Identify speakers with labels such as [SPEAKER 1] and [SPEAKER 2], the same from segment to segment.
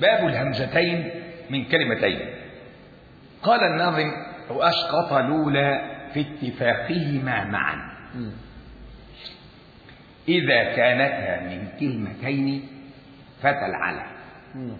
[SPEAKER 1] باب الهمزتين من كلمتين قال الناظم وأسقط الأولى في اتفاقهما معا
[SPEAKER 2] مم.
[SPEAKER 1] إذا كانتا من كلمتين فتلعلا
[SPEAKER 2] مم.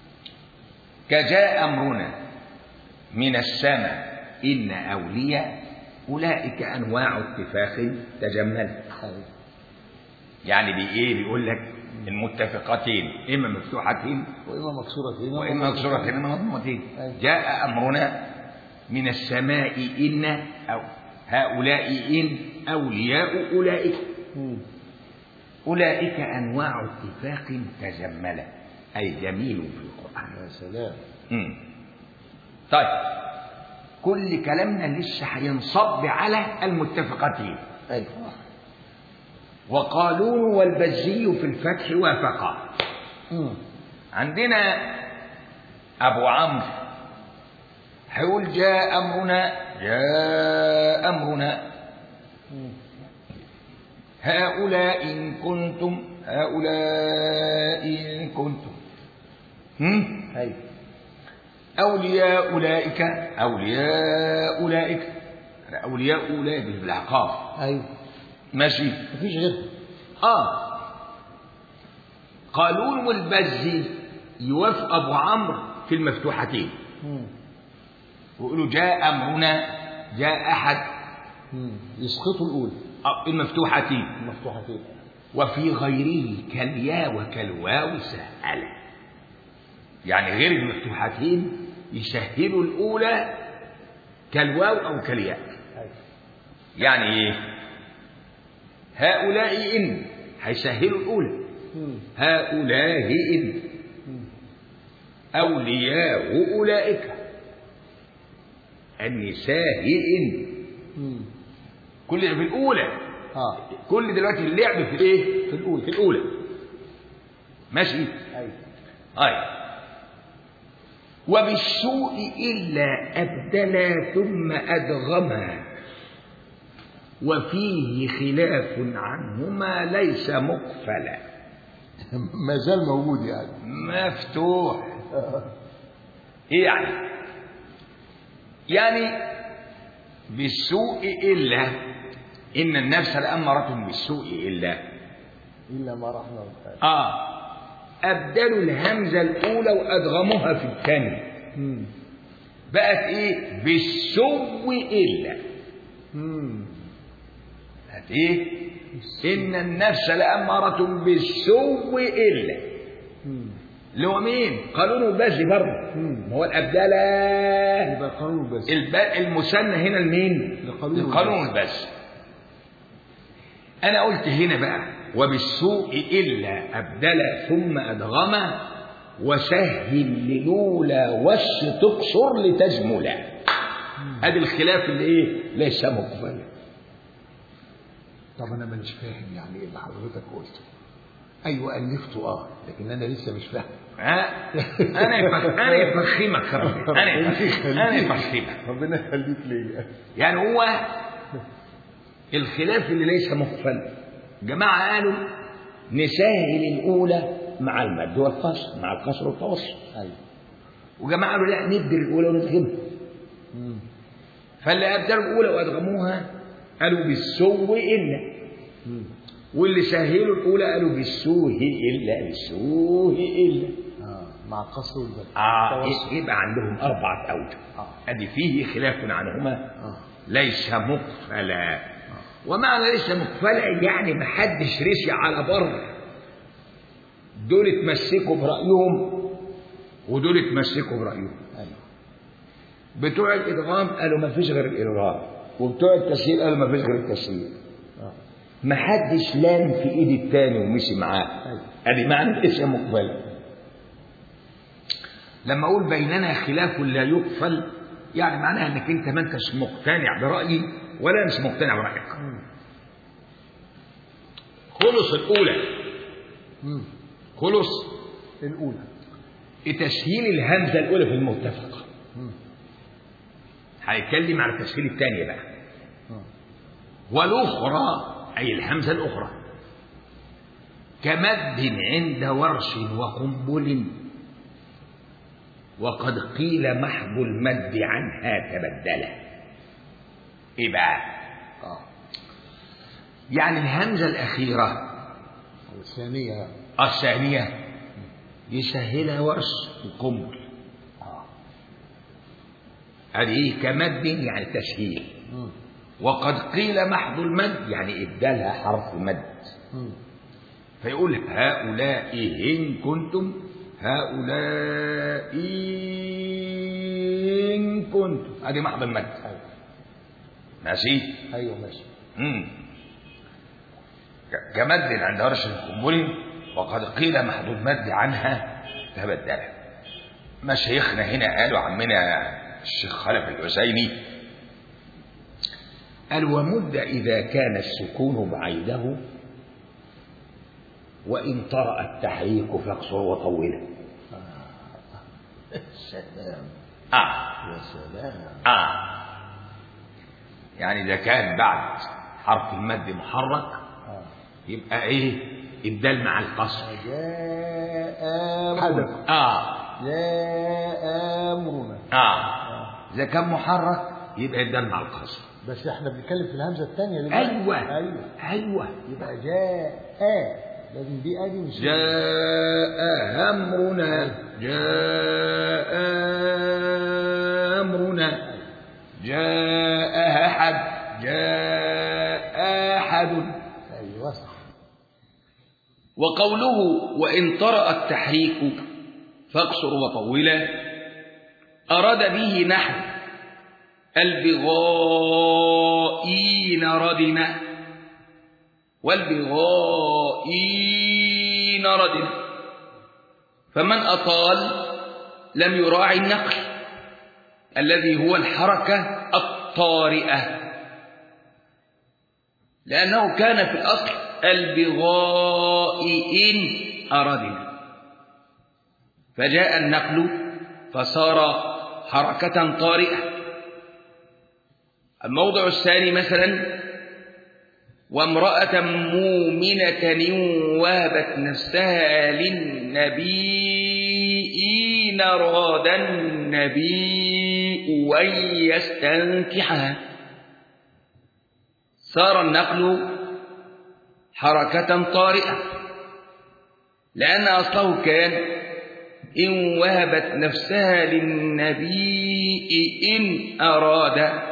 [SPEAKER 1] كجاء أمرنا من السماء إن أولياء أولئك أنواع اتفاق تجمل
[SPEAKER 2] أيوة.
[SPEAKER 1] يعني بإيه بيقول لك المتفقتين إما مفتوحتين
[SPEAKER 2] وإما مكسورتين
[SPEAKER 1] وإما مكسورتين إما مضمومتين
[SPEAKER 2] أيوة.
[SPEAKER 1] جاء أمرنا من السماء إن أو هؤلاء إن أولياء أولئك
[SPEAKER 2] مم.
[SPEAKER 1] أولئك أنواع اتفاق تجمل أي جميل في القرآن
[SPEAKER 2] يا سلام
[SPEAKER 1] مم. طيب كل كلامنا لسه هينصب على المتفقتين
[SPEAKER 2] أيوة
[SPEAKER 1] وقالون والبزي في الفتح وافقا
[SPEAKER 2] مم.
[SPEAKER 1] عندنا أبو عمرو هيقول جاء أمرنا جاء أمرنا
[SPEAKER 2] مم.
[SPEAKER 1] هؤلاء إن كنتم هؤلاء إن كنتم هم؟
[SPEAKER 2] أيوة
[SPEAKER 1] أولياء أولئك أولياء أولئك أولياء أولئك بالعقاب
[SPEAKER 2] أيوة
[SPEAKER 1] ماشي
[SPEAKER 2] مفيش غيرها
[SPEAKER 1] آه قالون والبزي يوافق أبو عمرو في المفتوحتين
[SPEAKER 2] مم.
[SPEAKER 1] ويقولوا جاء أمرنا جاء أحد
[SPEAKER 2] مم. يسقطوا الأولى
[SPEAKER 1] آه، المفتوحتين
[SPEAKER 2] مفتوحتين
[SPEAKER 1] وفي غيره كاليا وكالواو سهلة يعني غير المفتوحتين يسهلوا الأولى كالواو أو كالياء
[SPEAKER 2] أيوة
[SPEAKER 1] يعني إيه هؤلاء إن هيسهلوا الأولى
[SPEAKER 2] مم.
[SPEAKER 1] هؤلاء إن
[SPEAKER 2] مم.
[SPEAKER 1] أولياء أولئك النساء إن
[SPEAKER 2] مم.
[SPEAKER 1] كل ده في الأولى
[SPEAKER 2] آه
[SPEAKER 1] كل دلوقتي اللعب في إيه؟
[SPEAKER 2] في الأولى
[SPEAKER 1] في الأولى ماشي
[SPEAKER 2] أيوة
[SPEAKER 1] أي وبالسوء إلا أبدلا ثم أدغما وفيه خلاف عنهما ليس مقفلا
[SPEAKER 2] ما زال موجود يعني
[SPEAKER 1] مفتوح إيه يعني يعني بالسوء إلا إن النفس لأمرة بالسوء إلا
[SPEAKER 2] إلا ما رحمه الله
[SPEAKER 1] آه أبدلوا الهمزة الأولى وأدغموها في الثانية
[SPEAKER 2] مم.
[SPEAKER 1] بقت إيه بالسوء إلا
[SPEAKER 2] مم.
[SPEAKER 1] بقت إيه إن النفس لأمارة بالسوء إلا
[SPEAKER 2] مم.
[SPEAKER 1] اللي هو مين قانون البز برضه
[SPEAKER 2] مم.
[SPEAKER 1] ما هو الأبدلة
[SPEAKER 2] يبقى قانون بس
[SPEAKER 1] الب... المثنى هنا لمين
[SPEAKER 2] لقانون
[SPEAKER 1] لقانون البز أنا قلت هنا بقى وبالسوء إلا أبدل ثم أدغم وسهل للأولى وش تقصر لتجملا ادي الخلاف اللي ايه ليس مقبلا
[SPEAKER 2] طب انا مانيش فاهم يعني ايه اللي حضرتك قلته ايوه الفته اه لكن انا لسه مش فاهم
[SPEAKER 1] ها انا يفخ... انا يفخمك يا راجل. انا يفخ... انا يفخمك
[SPEAKER 2] ربنا يخليك ليا
[SPEAKER 1] يعني هو الخلاف اللي ليس مقبل جماعه قالوا نسهل الاولى مع المد والقصر مع القصر والتوسط
[SPEAKER 2] ايوه
[SPEAKER 1] وجماعه قالوا لا ندي الاولى ونفهمها
[SPEAKER 2] مم.
[SPEAKER 1] فاللي ابدلوا الاولى وادغموها قالوا بالسوء الا
[SPEAKER 2] مم.
[SPEAKER 1] واللي سهلوا الاولى قالوا بالسوء الا بالسوء الا
[SPEAKER 2] اه مع القصر والبدء
[SPEAKER 1] اه
[SPEAKER 2] التوسط.
[SPEAKER 1] يبقى عندهم اربعه اوجه
[SPEAKER 2] اه
[SPEAKER 1] ادي فيه خلاف عنهما
[SPEAKER 2] اه
[SPEAKER 1] ليس مقفلا ومعنى ليس مقفلا يعني محدش رشي على بر دول اتمسكوا برايهم ودول اتمسكوا برايهم
[SPEAKER 2] ايوه
[SPEAKER 1] بتوع الادغام قالوا ما فيش غير الادغام وبتوع التسهيل قالوا ما فيش غير التسهيل
[SPEAKER 2] اه
[SPEAKER 1] ما حدش لام في ايد التاني ومشي معاه
[SPEAKER 2] أيوة.
[SPEAKER 1] ادي معنى ليس مقبلا لما اقول بيننا خلاف لا يقفل يعني معناها انك انت ما انتش مقتنع برايي ولا مش مقتنع برايك
[SPEAKER 2] مم.
[SPEAKER 1] خلص الاولى
[SPEAKER 2] مم.
[SPEAKER 1] خلص
[SPEAKER 2] الاولى
[SPEAKER 1] تسهيل الهمزه الاولى في المتفق
[SPEAKER 2] مم.
[SPEAKER 1] هيتكلم على التسهيل الثانيه بقى
[SPEAKER 2] آه.
[SPEAKER 1] والاخرى اي الهمزه الاخرى كمد عند ورش وقنبل وقد قيل محض المد عنها تبدل ايه بقى
[SPEAKER 2] اه
[SPEAKER 1] يعني الهمزه الاخيره
[SPEAKER 2] والثانية
[SPEAKER 1] الثانيه يسهلها ورش وقنبل
[SPEAKER 2] اه
[SPEAKER 1] هذه ايه كمد يعني تسهيل
[SPEAKER 2] مم.
[SPEAKER 1] وقد قيل محض المد يعني ابدالها حرف مد
[SPEAKER 2] مم.
[SPEAKER 1] فيقول هؤلاء إن كنتم هؤلاء إن كنتم هذه محض المد
[SPEAKER 2] ايوه
[SPEAKER 1] ماشي
[SPEAKER 2] ايوه ماشي
[SPEAKER 1] مم. ك- كمد عند ورش القنبل وقد قيل محض المد عنها تبدل مشايخنا هنا قالوا عمنا الشيخ خلف الحسيني قال ومد إذا كان السكون بعيده وإن طرأ التحريك فاقصر وطوله
[SPEAKER 2] سلام
[SPEAKER 1] آه
[SPEAKER 2] يا سلام
[SPEAKER 1] آه يعني إذا كان بعد حرف المد محرك
[SPEAKER 2] اه
[SPEAKER 1] يبقى إيه الدال مع القصر
[SPEAKER 2] جاء أمرنا
[SPEAKER 1] آه
[SPEAKER 2] جاء أمرنا
[SPEAKER 1] آه إذا كان محرك يبقى الدال مع القصر
[SPEAKER 2] بس احنا بنتكلم في الهمزة الثانية دلوقتي
[SPEAKER 1] أيوة
[SPEAKER 2] ايوه
[SPEAKER 1] أيوة
[SPEAKER 2] يبقى جاء لازم دي ادي مش
[SPEAKER 1] جاء أمرنا جاء أمرنا جاء أحد جاء أحد
[SPEAKER 2] ايوه صح
[SPEAKER 1] وقوله وإن طرأ التحريك فاقصر وطولا أراد به نحو البغائين ردنا والبغائين ردنا فمن أطال لم يراعي النقل الذي هو الحركة الطارئة لأنه كان في الأصل البغائين أردنا فجاء النقل فصار حركة طارئة الموضع الثاني مثلا وامرأة مؤمنة وهبت نفسها للنبي إن أراد النبي أن يستنكحها صار النقل حركة طارئة لأن أصله كان إن وهبت نفسها للنبي إن أراد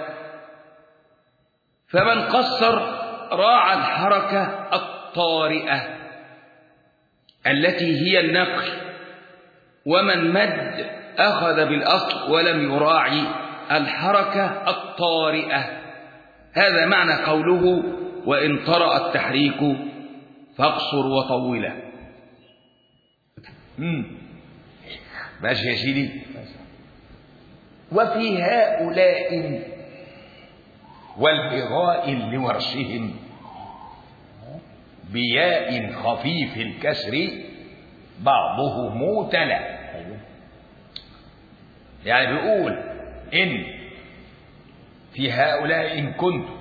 [SPEAKER 1] فمن قصر راعى الحركة الطارئة التي هي النقل ومن مد أخذ بالأصل ولم يراعي الحركة الطارئة هذا معنى قوله وإن طرأ التحريك فاقصر وطوله مم. ماشي يا سيدي وفي هؤلاء والبغاء لورشهم بياء خفيف الكسر بعضه موتلا يعني بيقول إن في هؤلاء إن كنتم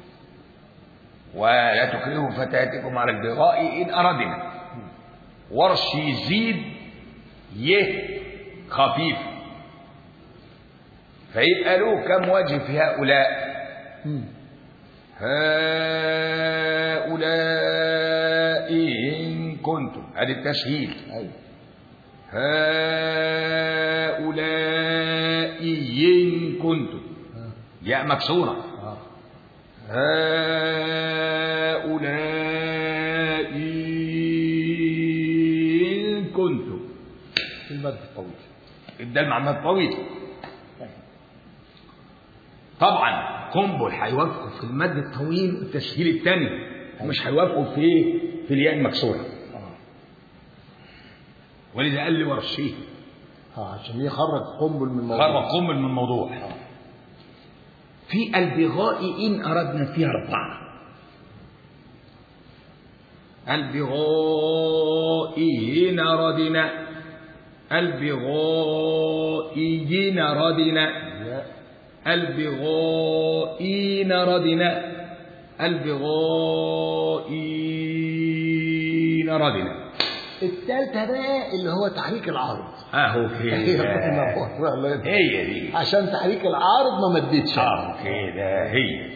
[SPEAKER 1] ولا تكرهوا فتياتكم على البغاء إن أردنا ورش يزيد يه خفيف فيبقى له كم وجه في هؤلاء
[SPEAKER 2] مم.
[SPEAKER 1] هؤلاء إن كنتم هذا التسهيل
[SPEAKER 2] ايوه
[SPEAKER 1] هؤلاء إن كنتم
[SPEAKER 2] ها.
[SPEAKER 1] ياء مكسورة
[SPEAKER 2] اه
[SPEAKER 1] هؤلاء إن كنتم
[SPEAKER 2] المد الطويل
[SPEAKER 1] الدال مع المد طويل طبعا قنبل هيوافقوا في المد الطويل والتسهيل الثاني مش هيوافقوا في ايه؟ في الياء المكسوره
[SPEAKER 2] اه
[SPEAKER 1] ولذا قال لي ورشيه
[SPEAKER 2] اه عشان يخرج قنبل من الموضوع
[SPEAKER 1] خرج قنبل من الموضوع في البغاء إن أردنا فيها أربعة البغاء إن أردنا البغاء إن ردنا
[SPEAKER 2] ياء
[SPEAKER 1] البغائين ردنا البغائين ردنا
[SPEAKER 2] الثالثة بقى اللي هو تحريك العرض
[SPEAKER 1] اهو كده هي دي
[SPEAKER 2] عشان تحريك العرض ما مدتش
[SPEAKER 1] اه كده هي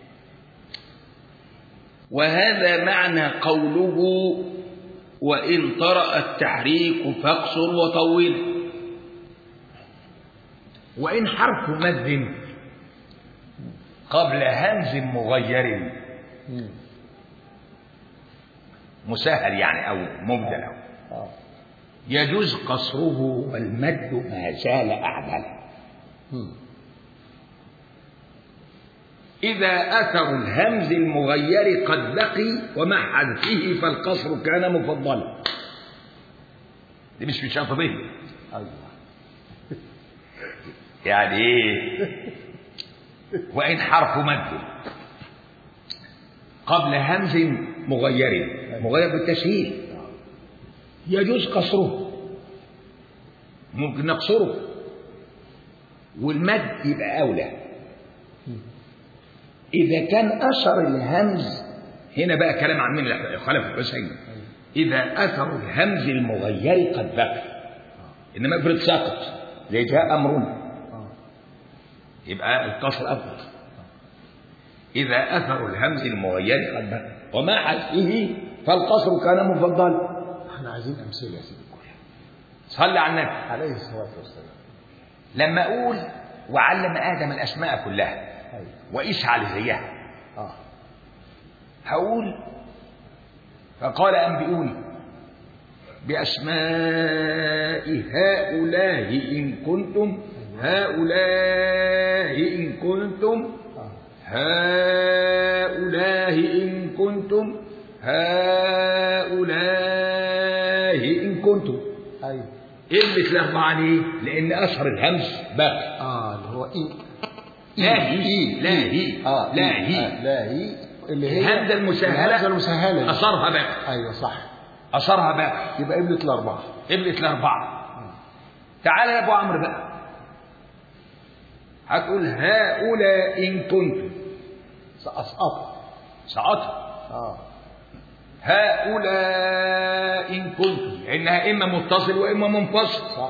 [SPEAKER 1] وهذا معنى قوله وإن طرأ التحريك فاقصر وطول وإن حرف مد قبل همز مغير
[SPEAKER 2] مم.
[SPEAKER 1] مسهل يعني أو مبدل أو
[SPEAKER 2] اه
[SPEAKER 1] يجوز قصره والمد ما زال أعدل
[SPEAKER 2] مم.
[SPEAKER 1] إذا أثر الهمز المغير قد بقي ومع حذفه فالقصر كان مفضلا دي مش في شاطبيه
[SPEAKER 2] ايوه
[SPEAKER 1] يعني ايه وإن حرف مد قبل همز مغير مغير بالتسهيل يجوز قصره ممكن نقصره والمد يبقى أولى إذا كان أثر الهمز هنا بقى كلام عن من خلف الحسين إذا أثر الهمز المغير قد بقي إنما افرض سقط زي جاء أمرنا
[SPEAKER 2] اه
[SPEAKER 1] يبقى القصر أفضل إذا أثر الهمز المغير قد بقي وما حذفه فالقصر كان مفضلا
[SPEAKER 2] احنا عايزين امثله يا سيدي الكل
[SPEAKER 1] صلى على النبي
[SPEAKER 2] عليه الصلاه والسلام
[SPEAKER 1] لما أقول وعلم آدم الأسماء كلها
[SPEAKER 2] ايوه
[SPEAKER 1] وقيس على زيها
[SPEAKER 2] اه
[SPEAKER 1] هقول فقال أنبئوني بأسماء هؤلاء إن كنتم هؤلاء إن كنتم
[SPEAKER 2] اه
[SPEAKER 1] هؤلاء إن كنتم هؤلاء إن كنتم
[SPEAKER 2] ايوه
[SPEAKER 1] قلة الأربعة ليه؟ لأن أشهر الهمز باقي
[SPEAKER 2] اه اللي هو ايه
[SPEAKER 1] لا هي لا هي
[SPEAKER 2] اه
[SPEAKER 1] لا
[SPEAKER 2] إيه.
[SPEAKER 1] هي
[SPEAKER 2] آه. لا هي اللي هي
[SPEAKER 1] الهمزة المسهلة
[SPEAKER 2] الهمزه المسهله دي.
[SPEAKER 1] أثرها باقي
[SPEAKER 2] ايوه صح
[SPEAKER 1] أثرها باقي
[SPEAKER 2] يبقى قبلة الاربعه
[SPEAKER 1] قبلة الأربعة تعالى يا أبو عمرو بقى هتقول هؤلاء إن كنتم
[SPEAKER 2] اسقط
[SPEAKER 1] سقطها
[SPEAKER 2] اه
[SPEAKER 1] هؤلاء إن كنتم لأنها إما متصل وإما منفصل
[SPEAKER 2] صح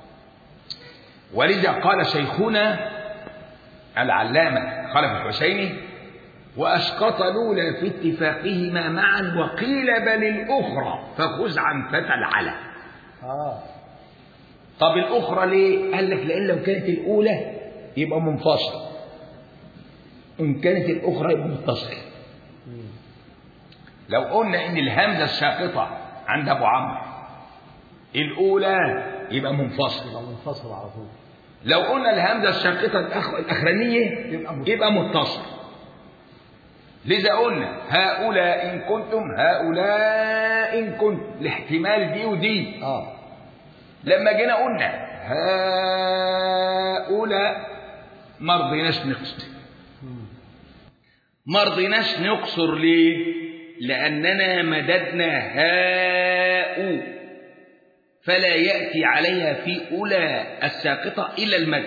[SPEAKER 1] ولذا قال شيخنا العلامة خلف الحسيني وأسقط الأولى في اتفاقهما معا وقيل بل الأخرى فخذ عن فتى العلى
[SPEAKER 2] اه
[SPEAKER 1] طب الأخرى ليه؟ قال لك لأن لو كانت الأولى يبقى منفصل إن كانت الأخرى يبقى متصل
[SPEAKER 2] مم.
[SPEAKER 1] لو قلنا إن الهمزة الساقطة عند أبو عمرو الأولى يبقى منفصل
[SPEAKER 2] يبقى منفصل على طول
[SPEAKER 1] لو قلنا الهمزة الساقطة الأخ- الأخرانية
[SPEAKER 2] يبقى متصل.
[SPEAKER 1] يبقى متصل لذا قلنا هؤلاء إن كنتم هؤلاء إن كنتم الاحتمال دي ودي
[SPEAKER 2] اه
[SPEAKER 1] لما جينا قلنا هؤلاء ما رضيناش نقصر
[SPEAKER 2] مم.
[SPEAKER 1] ما رضيناش نقصر ليه؟ لأننا مددنا هاء فلا يأتي عليها في أولى الساقطة إلا المد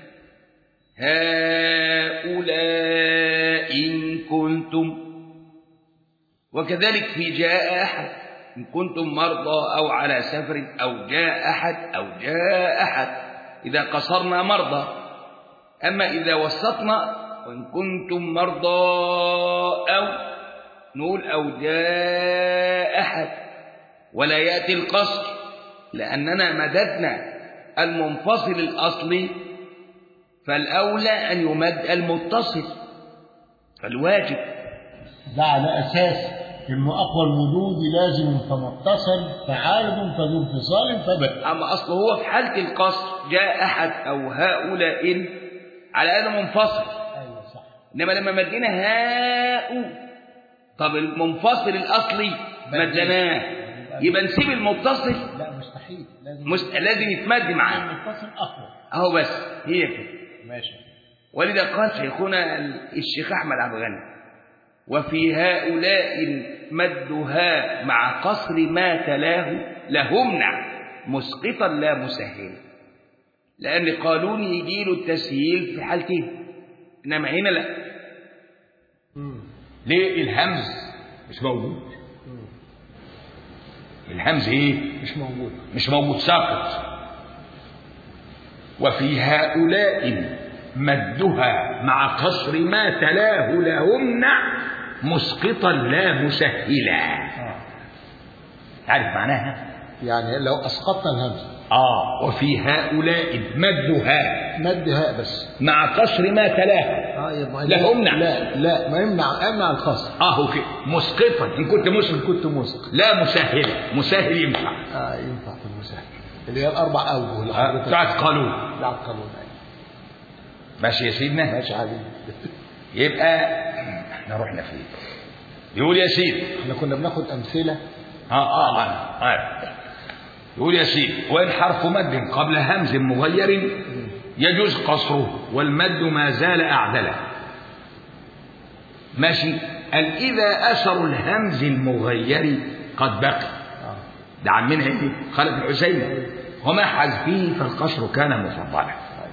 [SPEAKER 1] هؤلاء إن كنتم وكذلك في جاء أحد إن كنتم مرضى أو على سفر أو جاء أحد أو جاء أحد إذا قصرنا مرضى أما إذا وسطنا وإن كنتم مرضى أو نقول أو جاء أحد ولا يأتي القصر لأننا مددنا المنفصل الأصلي فالأولى أن يمد المتصل فالواجب
[SPEAKER 2] ده على اساس انه اقوى الوجود لازم فمتصل فعارض فذو انفصال فبدأ
[SPEAKER 1] أما أصله هو في حالة القصر جاء أحد أو هؤلاء إن على أنه منفصل
[SPEAKER 2] ايوه صح
[SPEAKER 1] إنما لما مدينا هاء طب المنفصل الأصلي مدناه يبقى نسيب المتصل
[SPEAKER 2] لا مستحيل لازم
[SPEAKER 1] مست... لازم يتمد معاه
[SPEAKER 2] المتصل اقوى
[SPEAKER 1] أهو بس هي كده
[SPEAKER 2] ماشي
[SPEAKER 1] ولذا قال شيخنا الشيخ أحمد عبد الغني وفي هؤلاء مدها مع قصر ما تلاه لهمنع مسقطا لا مسهلا لأن قانون يجيله التسهيل في حالتين إنما هنا لا
[SPEAKER 2] مم.
[SPEAKER 1] ليه الهمز مش موجود
[SPEAKER 2] مم.
[SPEAKER 1] الهمز ايه
[SPEAKER 2] مش موجود
[SPEAKER 1] مش موجود ساقط وفي هؤلاء مدها مع قصر ما تلاه لهن مسقطا لا مسهلا
[SPEAKER 2] آه.
[SPEAKER 1] عارف معناها
[SPEAKER 2] يعني لو اسقطنا الهمزه
[SPEAKER 1] اه وفي هؤلاء مدها
[SPEAKER 2] مد هاء بس
[SPEAKER 1] مع قصر ما تلاه
[SPEAKER 2] اه يبقى
[SPEAKER 1] لا امنع
[SPEAKER 2] لا لا ما يمنع امنع الخصم
[SPEAKER 1] اه اوكي مسقطا ان كنت مسلم
[SPEAKER 2] كنت مسق
[SPEAKER 1] لا مسهلا مسهل ينفع
[SPEAKER 2] اه ينفع في المسهل اللي هي الاربع اوجه اللي
[SPEAKER 1] آه،
[SPEAKER 2] حضرتك
[SPEAKER 1] بتاعت قانون
[SPEAKER 2] بتاعت قانون أيوة.
[SPEAKER 1] ماشي يا سيدنا
[SPEAKER 2] ماشي عليه
[SPEAKER 1] يبقى احنا رحنا فين يقول يا سيدي
[SPEAKER 2] احنا كنا بناخد امثله
[SPEAKER 1] اه اه آه. آه. يقول يا سيدي وإن حرف مد قبل همز مغير يجوز قصره والمد ما زال أعدله ماشي قال إذا أثر الهمز المغير قد بقي
[SPEAKER 2] اه
[SPEAKER 1] ده عمنا ايه خالد الحسين وما حذفه فالقصر كان مفضلا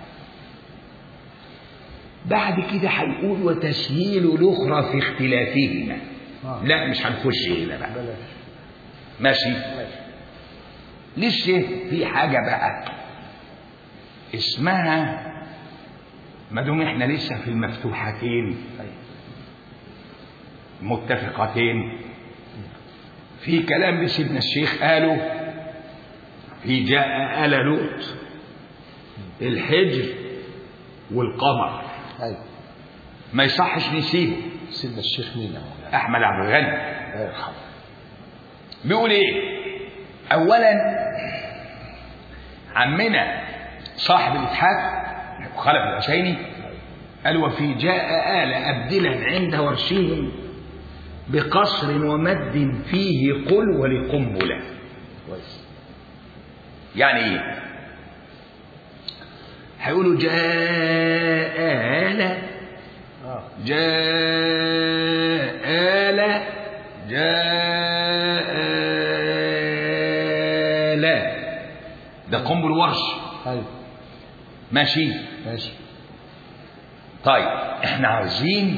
[SPEAKER 1] بعد كده هيقول وتسهيل الأخرى في اختلافهما
[SPEAKER 2] آه.
[SPEAKER 1] لا مش هنخش هنا بقى
[SPEAKER 2] بلاش
[SPEAKER 1] ماشي
[SPEAKER 2] ماشي
[SPEAKER 1] لسه في حاجة بقى اسمها ما دام احنا لسه في المفتوحتين
[SPEAKER 2] أيوة.
[SPEAKER 1] متفقتين في كلام لسيدنا الشيخ قاله في جاء آل لوط الحجر والقمر
[SPEAKER 2] ايوه
[SPEAKER 1] ما يصحش نسيبه
[SPEAKER 2] سيدنا الشيخ مين اهو
[SPEAKER 1] احمد عبد الغني
[SPEAKER 2] الله يرحمه
[SPEAKER 1] بيقول ايه اولا عمنا صاحب الاسحاق خلف الحسيني قال وفي جاء آل أبدلا عند ورشهم بقصر ومد فيه قل ولقنبلة
[SPEAKER 2] كويس
[SPEAKER 1] يعني ايه هيقولوا جاء آل
[SPEAKER 2] اه
[SPEAKER 1] جاء آل جاء آل ده قنبل ورش
[SPEAKER 2] ايوه
[SPEAKER 1] ماشي
[SPEAKER 2] ماشي
[SPEAKER 1] طيب احنا عاوزين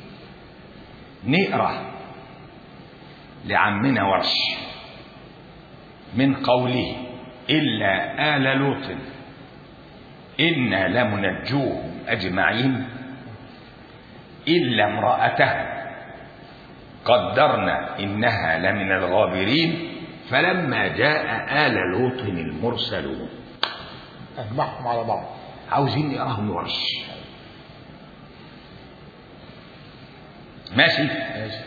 [SPEAKER 1] نقرا لعمنا ورش من قوله الا ال لوط انا لمنجوهم اجمعين الا امراته قدرنا انها لمن الغابرين فلما جاء ال لوط المرسلون
[SPEAKER 2] اجمعهم على بعض
[SPEAKER 1] عاوزين نقراهم ورش ماشي
[SPEAKER 2] ماشي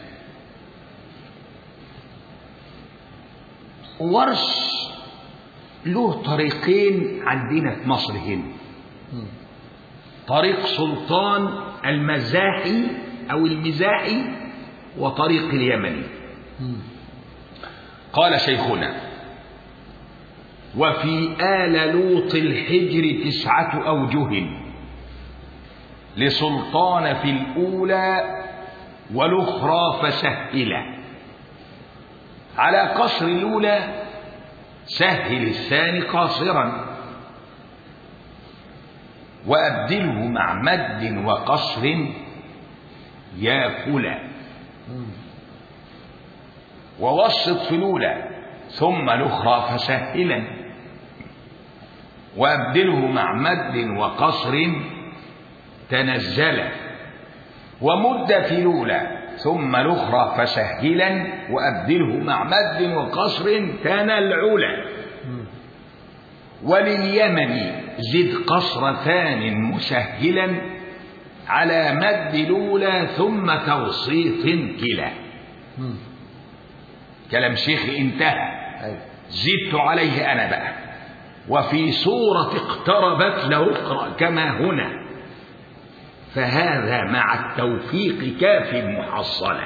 [SPEAKER 1] ورش له طريقين عندنا في مصر هنا
[SPEAKER 2] مم.
[SPEAKER 1] طريق سلطان المزاحي او المزاحي وطريق اليمني
[SPEAKER 2] مم.
[SPEAKER 1] قال شيخنا وفي آل لوط الحجر تسعة أوجه لسلطان في الأولى والأخرى فسهلا على قصر الأولى سهل الثاني قاصرا وأبدله مع مد وقصر ياكلا
[SPEAKER 2] مم.
[SPEAKER 1] ووسط في الأولى ثم الأخرى فسهلا وأبدله مع مد وقصر تنزلا ومد في الأولى ثم الأخرى فسهلا وأبدله مع مد وقصر تنلعلا
[SPEAKER 2] مم.
[SPEAKER 1] ولليمن زد قصر ثان مسهلا على مد الأولى ثم توسيط كلا
[SPEAKER 2] مم.
[SPEAKER 1] كلام شيخ انتهى
[SPEAKER 2] ايوه
[SPEAKER 1] زدت عليه أنا بقى وفي سورة اقتربت له اقرأ كما هنا فهذا مع التوفيق كاف محصلة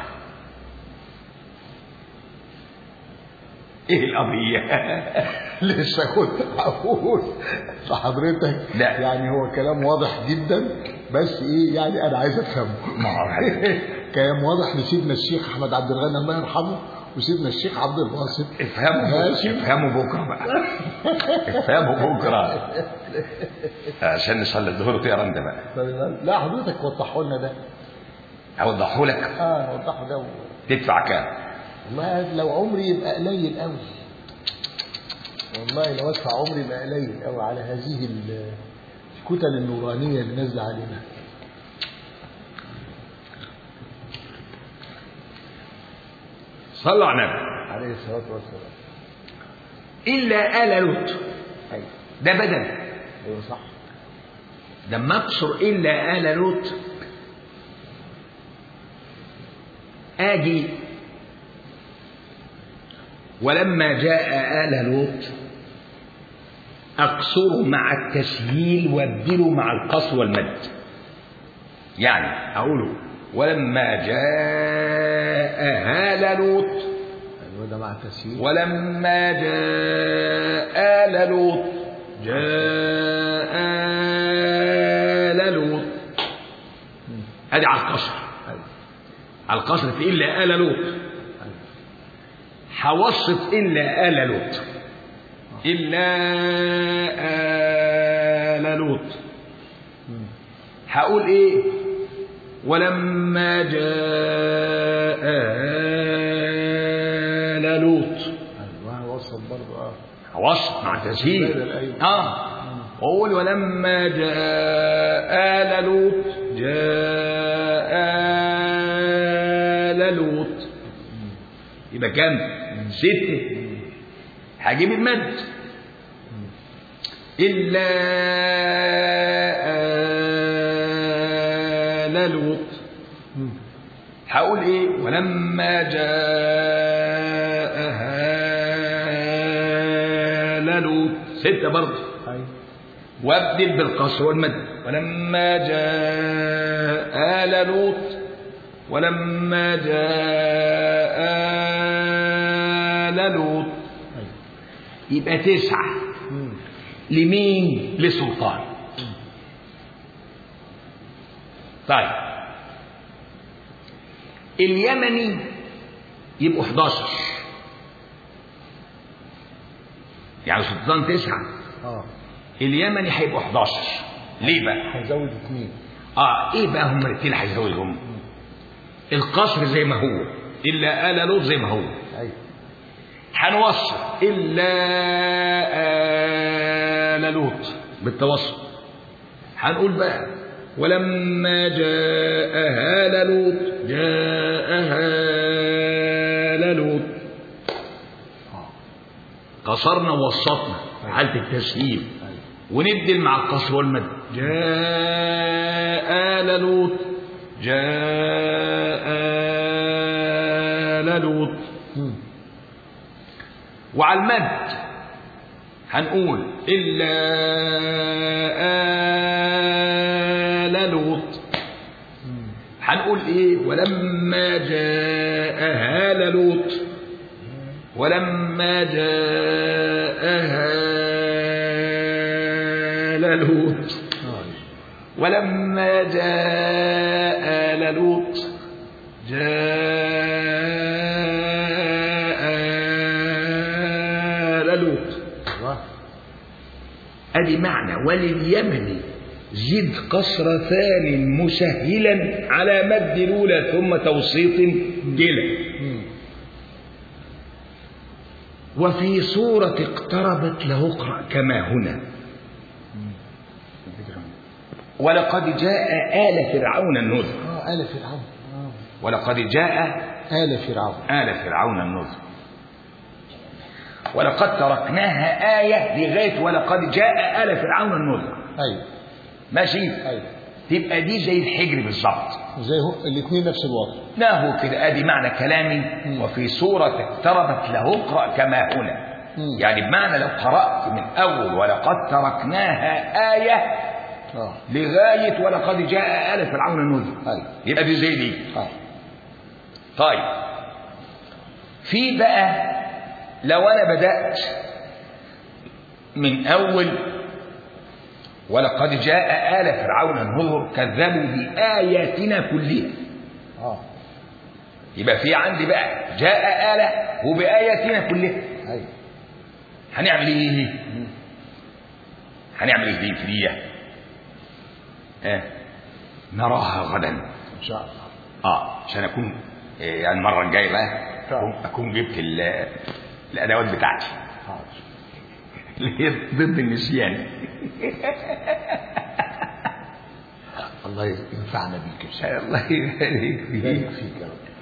[SPEAKER 1] ايه القضية
[SPEAKER 2] لسه كنت هقول لحضرتك
[SPEAKER 1] لا.
[SPEAKER 2] يعني هو كلام واضح جدا بس ايه يعني انا عايز افهمه كلام واضح لسيدنا الشيخ احمد عبد الغني الله يرحمه وسيدنا الشيخ عبد الباسط
[SPEAKER 1] افهموا
[SPEAKER 2] ماشي.
[SPEAKER 1] افهموا بكرة بقى افهموا بكرة عشان نصلي الظهر وتقرا انت بقى
[SPEAKER 2] طيب، لا حضرتك وضحوا لنا ده
[SPEAKER 1] اوضحه لك
[SPEAKER 2] اه وضحوا ده
[SPEAKER 1] تدفع كام
[SPEAKER 2] والله لو عمري يبقى قليل قوي والله لو ادفع عمري بقى قليل قوي على هذه ال- الكتل النورانيه اللي نازله علينا
[SPEAKER 1] صلوا على النبي
[SPEAKER 2] عليه الصلاه والسلام
[SPEAKER 1] إلا آل لوط
[SPEAKER 2] ايوه
[SPEAKER 1] ده بدل
[SPEAKER 2] ايوه صح
[SPEAKER 1] لما أقصر إلا آل لوط آجي ولما جاء آل لوط أقصره مع التسهيل وابدله مع القصر والمد يعني أقوله ولما جاء آل لوط
[SPEAKER 2] ايوه ده مع التسهيل
[SPEAKER 1] ولما جاء آل لوط جاء آل لوط هذه على القصر
[SPEAKER 2] ايوه
[SPEAKER 1] على القصر في إلا آل لوط
[SPEAKER 2] ايوه
[SPEAKER 1] حوصف إلا آل لوط إلا آل لوط
[SPEAKER 2] مم.
[SPEAKER 1] هقول إيه ولما جاء آل لوط
[SPEAKER 2] ايوه وصل برضه اه
[SPEAKER 1] وصف مع تسهيل
[SPEAKER 2] بدل، أيوة.
[SPEAKER 1] اه وقول ولما جاء آل لوط جاء آل لوط يبقى كام؟ ستة هجيب المد إلا آل لوط
[SPEAKER 2] مم.
[SPEAKER 1] هقول ايه ولما جاء آل لوط ستة برضه
[SPEAKER 2] ايوه
[SPEAKER 1] وابدل بالقصر والمد ولما جاء آل لوط ولما جاء آل لوط
[SPEAKER 2] ايوه
[SPEAKER 1] يبقى تسعة
[SPEAKER 2] مم.
[SPEAKER 1] لمين لسلطان طيب اليمني يبقوا 11 يعني سلطان تسعة
[SPEAKER 2] اه
[SPEAKER 1] اليمني هيبقوا 11 ليه بقى؟
[SPEAKER 2] هيزود اثنين
[SPEAKER 1] اه ايه بقى هم الاثنين هيزودهم؟ القصر زي ما هو الا آل لوط زي ما هو
[SPEAKER 2] ايوه
[SPEAKER 1] هنوصل إلا آل لوط بالتوسط هنقول بقى ولما جاء آل لوط جاء آل لوط
[SPEAKER 2] اه
[SPEAKER 1] قصرنا ووسطنا في حالة التسهيل
[SPEAKER 2] ايوه
[SPEAKER 1] وندل مع القصر والمد جاء آل لوط جاء آل لوط
[SPEAKER 2] مم.
[SPEAKER 1] وعلى المد هنقول إلا آل لوط
[SPEAKER 2] مم.
[SPEAKER 1] هنقول إيه ولما جاء آل لوط ولما جاء آل لوط
[SPEAKER 2] اه
[SPEAKER 1] ولما جاء آل لوط جاء آل لوط
[SPEAKER 2] ايوه
[SPEAKER 1] ادي معنى ولليمن زد قصر ثان مسهلا على مد الاولى ثم توسيط جلا
[SPEAKER 2] مم.
[SPEAKER 1] وفي صورة اقتربت له اقرأ كما هنا ولقد جاء آل فرعون النذر
[SPEAKER 2] اه آل فرعون اه
[SPEAKER 1] ولقد جاء
[SPEAKER 2] آل فرعون
[SPEAKER 1] آل فرعون النذر ولقد تركناها آية لغاية ولقد جاء آل فرعون النذر
[SPEAKER 2] ايوه
[SPEAKER 1] ماشي
[SPEAKER 2] ايوه
[SPEAKER 1] تبقى دي زي الحجر بالظبط
[SPEAKER 2] زي هو الاثنين نفس الوضع
[SPEAKER 1] لا هو كده ادي معنى كلامي
[SPEAKER 2] مم.
[SPEAKER 1] وفي سورة اقتربت له اقرأ كما هنا
[SPEAKER 2] مم.
[SPEAKER 1] يعني بمعنى لو قرأت من أول ولقد تركناها آية
[SPEAKER 2] اه
[SPEAKER 1] لغاية ولقد جاء آل فرعون النذر
[SPEAKER 2] ايوه
[SPEAKER 1] يبقى دي زي دي
[SPEAKER 2] اه
[SPEAKER 1] طيب في بقى لو أنا بدأت من أول ولقد جاء آل فرعون النذر كذبوا بآياتنا كلها
[SPEAKER 2] اه
[SPEAKER 1] يبقى في عندي بقى جاء آلة وبآياتنا كلها
[SPEAKER 2] ايوه
[SPEAKER 1] هنعمل ايه؟
[SPEAKER 2] مم.
[SPEAKER 1] هنعمل ايه دي في دي؟ آه. نراها غدا
[SPEAKER 2] ان شاء الله
[SPEAKER 1] اه عشان اكون آه، يعني المره الجايه بقى
[SPEAKER 2] طبعا.
[SPEAKER 1] اكون, أكون جبت ال- الادوات بتاعتي
[SPEAKER 2] حاضر
[SPEAKER 1] اللي هي ضد النسيان
[SPEAKER 2] الله ينفعنا بيك يا شيخ
[SPEAKER 1] الله يبارك
[SPEAKER 2] يبارك
[SPEAKER 1] فيك
[SPEAKER 2] فيك يا رب